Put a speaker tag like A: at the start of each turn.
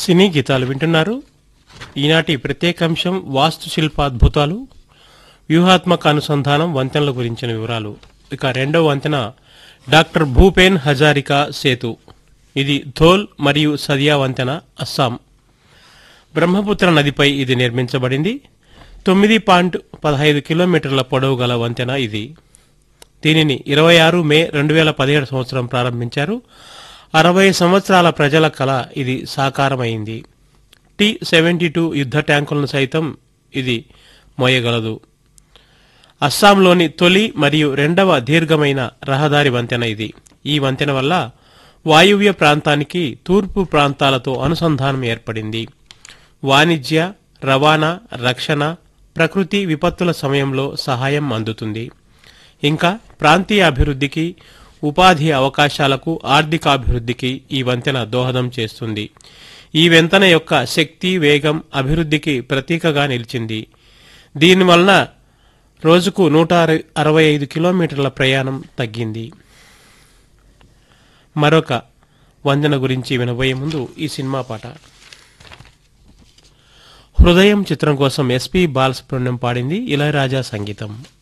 A: సినీ గీతాలు వింటున్నారు ఈనాటి ప్రత్యేకాంశం వాస్తు శిల్పాద్భుతాలు వ్యూహాత్మక అనుసంధానం వంతెనల గురించిన వివరాలు ఇక రెండవ వంతెన డాక్టర్ భూపేన్ హజారికా సేతు ఇది ధోల్ మరియు సదియా వంతెన అస్సాం బ్రహ్మపుత్ర నదిపై ఇది నిర్మించబడింది తొమ్మిది పాయింట్ పదహైదు కిలోమీటర్ల పొడవు గల వంతెన ఇది దీనిని ఇరవై ఆరు మే రెండు వేల పదిహేడు సంవత్సరం ప్రారంభించారు అరవై సంవత్సరాల ప్రజల కళ ఇది సాకారమైంది టీ సెవెంటీ టూ యుద్ధ ట్యాంకులను సైతం ఇది మోయగలదు అస్సాంలోని తొలి మరియు రెండవ దీర్ఘమైన రహదారి వంతెన ఇది ఈ వంతెన వల్ల వాయువ్య ప్రాంతానికి తూర్పు ప్రాంతాలతో అనుసంధానం ఏర్పడింది వాణిజ్య రవాణా రక్షణ ప్రకృతి విపత్తుల సమయంలో సహాయం అందుతుంది ఇంకా ప్రాంతీయ అభివృద్ధికి ఉపాధి అవకాశాలకు ఆర్థికాభివృద్ధికి ఈ వంతెన దోహదం చేస్తుంది ఈ వంతెన యొక్క శక్తి వేగం అభివృద్ధికి ప్రతీకగా నిలిచింది దీనివలన రోజుకు నూట అరవై ఐదు కిలోమీటర్ల ప్రయాణం తగ్గింది మరొక వందన గురించి వినబోయే ముందు ఈ సినిమా పాట హృదయం చిత్రం కోసం ఎస్పి బాలసుబ్రహ్మణ్యం పాడింది ఇళయరాజా సంగీతం